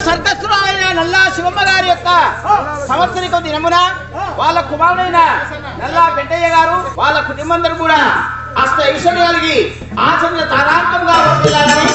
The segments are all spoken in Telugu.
సర్కస్సులో అయిన నల్లా శివమ్మ గారి యొక్క సంవత్సరిక దినమున వాళ్ళ కుమారుడైన నల్లా పెంటయ్య గారు వాళ్ళ కుటుంబందరూ కూడా అష్ట ఐశ్వర్యం కలిగి ఆచరణ తారాంతంగా వర్ధిల్లాలని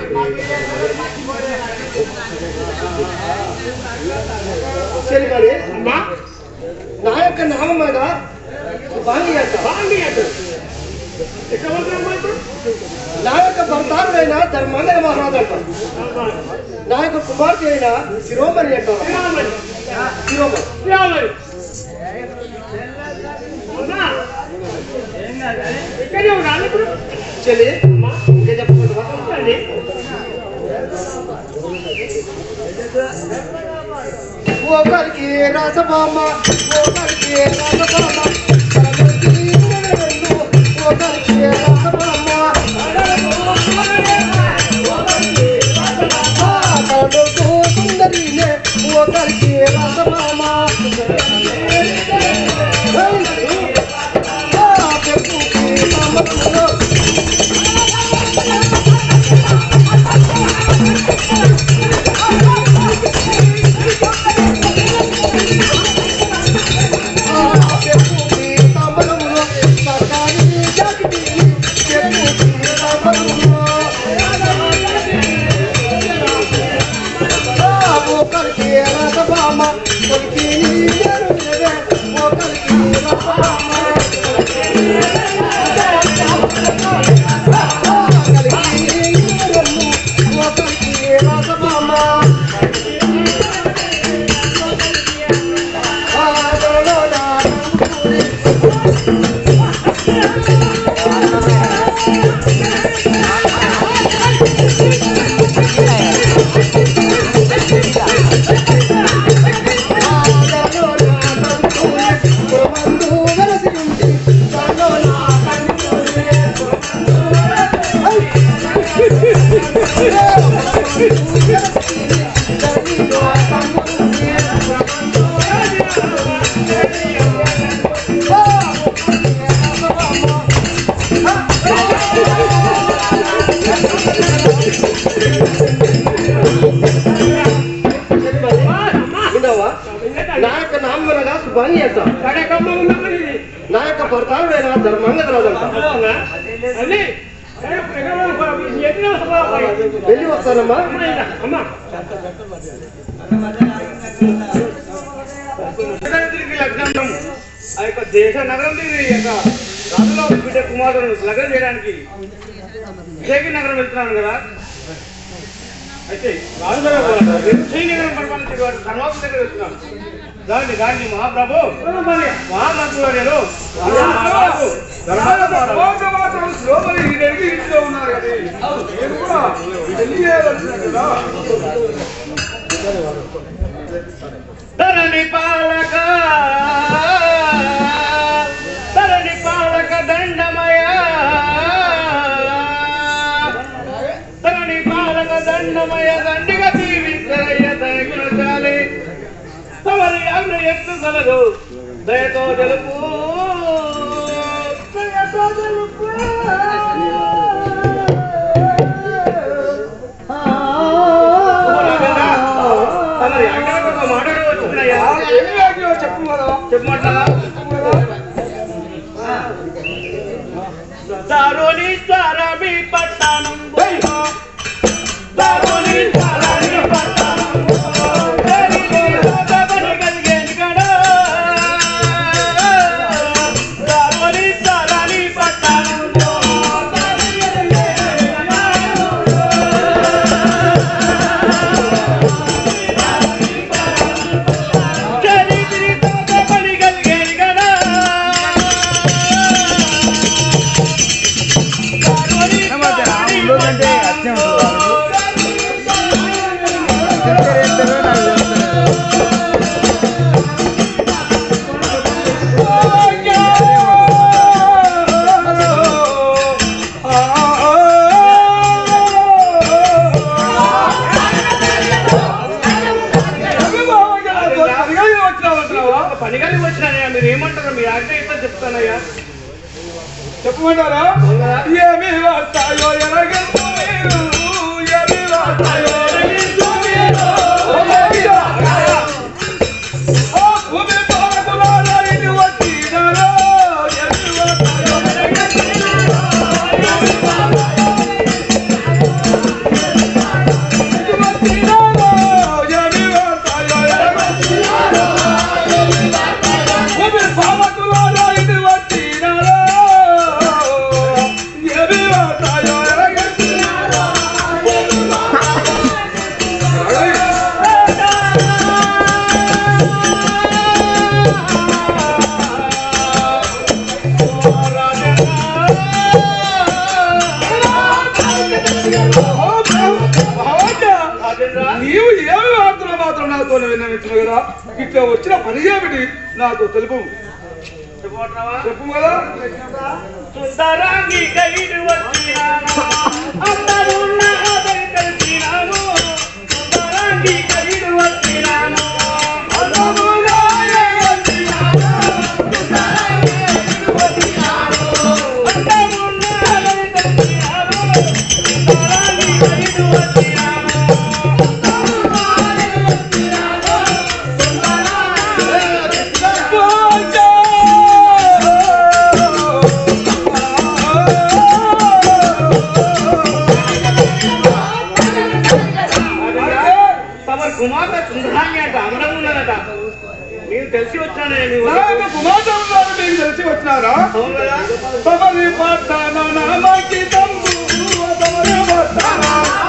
చెలికడి నా యొక్క నామం అనగా బాంగి అంట బాగుంది అంటే ఎక్కడ పోతున్నాం ఇప్పుడు నా యొక్క భర్తారుడైన ధర్మంగళ మహారాజు అంట నా యొక్క కుమార్తె అయిన శిరోమణి అంట రావాలి శిరోమణి రావాలి అమ్మా ఇక్కడే ఉండాలి ఇప్పుడు చెల్లి ఇంకే చెప్పకుండా ఉండండి. ఒకరికి రసబామ ఒకరికి రసబామ కలగలికి రెండు ఒకరికి రసబామ కలగలుకు సుందరినే ఒకరికి రసబామ పెప్పుకి మామలో పెప్పుకి మామలో సర్కారీ జాతికి పెప్పుకి మామలో ఒకరికి రసబామ కొలికి ఒకరికి రసబామ ఒకరికి రసబామ ఉండవా నా యొక్క నామనగా సుభాని అంట కడకమ్మ ఉందమ్మా ఇది. నా యొక్క భర్తారుడైన ధర్మంగత రాజు అంట అవునా? అల్లి, కడప ఎక్కడ ఉంది? ఎన్ని వస్తుందా? వెళ్ళి వస్తానమ్మా అమ్మ ఇలా, అమ్మ. తిరిగి లగ్నం ఆ యొక్క దేశ నగరం తిరిగి ఈ యొక్క రాజులో బిడ్డ కుమారుడు లగ్నం చేయడానికి విజయగిరి నగరం వెళ్తున్నాను కదా అయితే రాజుగారు విజయనగరం పరిపాలించేవాడు సర్వాసు దగ్గర వెళ్తున్నాను దాన్ని దాన్ని మహాప్రభు మహామంత్రులు ధరణి పాలక ధరణి పాలక దండమయ ధరణి పాలక దండమయ దండిగా దీవించరయ్య దయగుణశాలి తమరి అన్న ఎట్లు కలదు దయతో తెలుపు దయతో తెలుపు తమరి అక్కడ ఒక మాట్లాడి వచ్చిందయ్యా చెప్పమంటారా దారుని సారమి పట్టణం దారుని సారమి పట్టణం దారుని సారమి పట్టణం పనిగాలి వచ్చినానయ్యా మీరు ఏమంటారు మీరు ఆజ్ఞ ఇస్తా చెప్తానయ్యా చెప్పమంటారా ఏమి వస్తాయో ఎరగదు మీరు ఏమి వస్తాయో ఎరగదు మీరు. ఓ భూమి పాలకులారా ఇటు వచ్చినారో, ఎన్ని వస్తాయో ఎరగదు మీరు. ఓ భావజ్ఞ, నీవు ఏమి వార్తలు మాత్రం నాతో విన్నవించిన కదా ఇట్లా వచ్చిన పని ఏమిటి నాతో తెలుపు చెప్పమంటున్నావా? చెప్పు కదా సుందరాంగి కైడు వచ్చినాను అందరున్న అతని తెలిసినాను సుందరాంగి కైడు వచ్చినాను అందముగానే వచ్చినాను సుందరాంగి కైడు వచ్చినాను అందమున్న అతని తెలిసినాను సుందరాంగి కైడు వచ్చినాను అందముగానే వచ్చినాను తమరి కుమార్తె సుందరాంగి అంట అందరం ఉన్నదట నీకు తెలిసి వచ్చాను నేను నీ వద్దకు. నాకు కుమార్తెలు ఉన్నారు, మీకు తెలిసి వచ్చినారా అవును కదా తమరి పట్టణ నామకి తంబు తమరి పట్టణ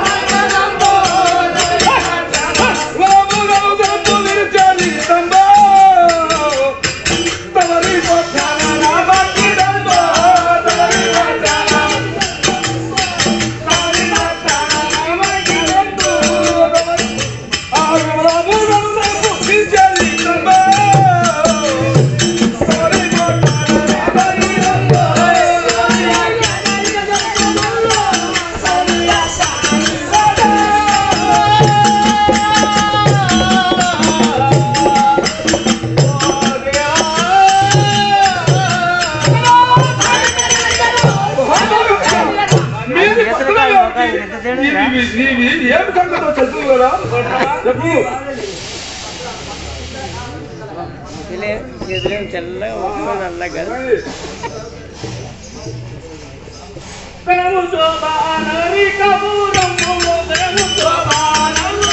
రాము రాము గంపు విరిచాలి తంబో తమరి పట్టణ నామకి తంబో తమరి పట్టణ తమరి పట్టణ నామకి తంబో తమరి ఆరు రాము రాము గంపు విరిచాలి తంబో తమరి పట్టణ నామకి తంబో మీది పక్కన నీవి నీవి ఏం సంగతో తెలుసు కదా చెప్పు ఎదురేం చల్లగా ఉంటుంది నల్లగా పెను శోభానరి కబూరము పెను శోభానరి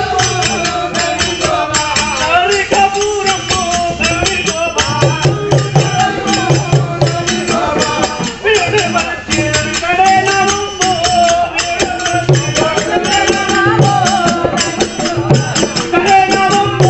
కబూరము పెను శోభానరి వీడు మనకి కడేనము కడేనము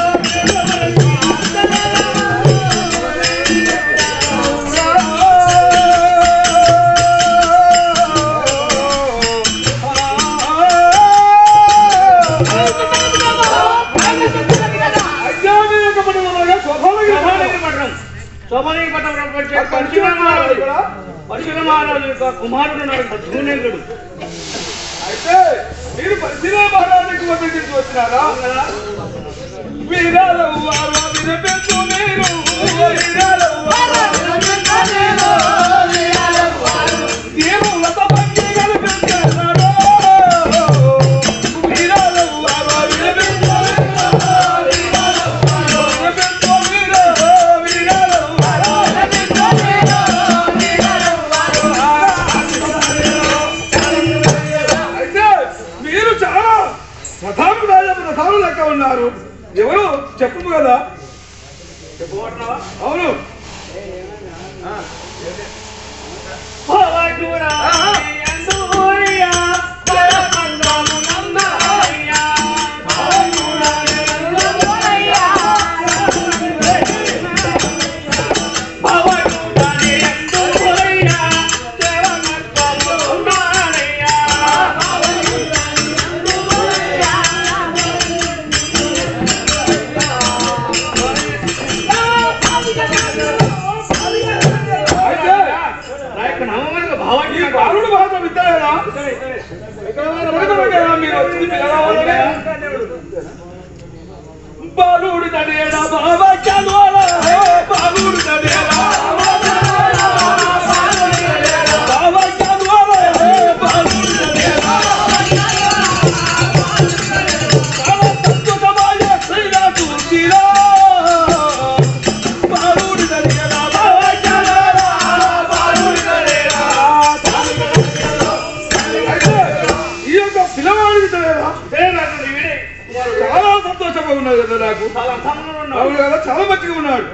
సోమలింగ పట్టణం పరశురామ మహారాజు పరశురామ మహారాజు యొక్క కుమారుడు ఉన్నాడు ధూనేంద్రుడు అయితే మీరు పరిశీలన మహారాజుకు వద్దకు వచ్చినారా వీరాలవు వారు వినపెట్టు నేను వీరాలవు దేవులత పక్కి కనిపించారు వీరాలవు వారు వినపెట్టు వినపెట్టు వీరా వీరాలవు అయితే మీరు చాలా ప్రధానులు రాజా ప్రధానులు లెక్క ఉన్నారు ఎవరు చెప్పు కదా చెప్పబోతున్నావా అవును భవతుడా యందురియా పరమందము నందరియా భవతుడా యందురియా భవతుడా యందురియా దేవనత్వము నందరియా అయితే నా యొక్క నామమైన ఈ భావాన్ని బాలుడు భాష విద్యారా మీరు వచ్చింది పిల్లవాళ్ళనే బాలుడు తడేడా బాబా చదవాలా బాలుడు తడేడా బాబా చదవాలా బాలుడు తడేడా చాలా అద్భుతమైన క్రీడా చూసిరా బాలుడు తడేడా బాబా చదవాలా బాలుడు తడేడా అయితే ఈ యొక్క పిల్లవాడికి తెలియదా చాలా సంతోషంగా ఉన్నది కదా నాకు చాలా సంబంధం ఉన్నావు అవును కదా చాలా మంచిగా ఉన్నాడు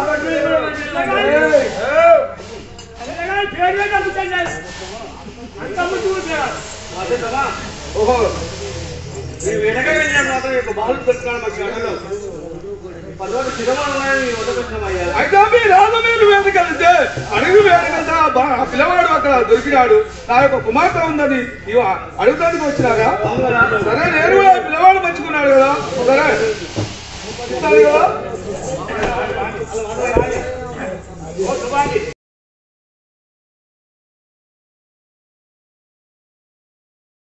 ఓహో మీరు వెనక వెళ్ళిన మాత్రం యొక్క బాలు పెట్టుకోవడం మాకు గడలో పదవాడు సిద్ధమా ఉన్నాయని వదకొచ్చినామయ్యా అయితే మీరు రాజమేలు వేదిక వెళ్తే అడుగు వేదికంతా బా- ఆ పిల్లవాడు అక్కడ దొరికినాడు నా యొక్క కుమార్తె ఉందని ఇవ అడుగుతానికి వచ్చినారా సరే నేను కూడా ఆ పిల్లవాడు మంచుకున్నాడు కదా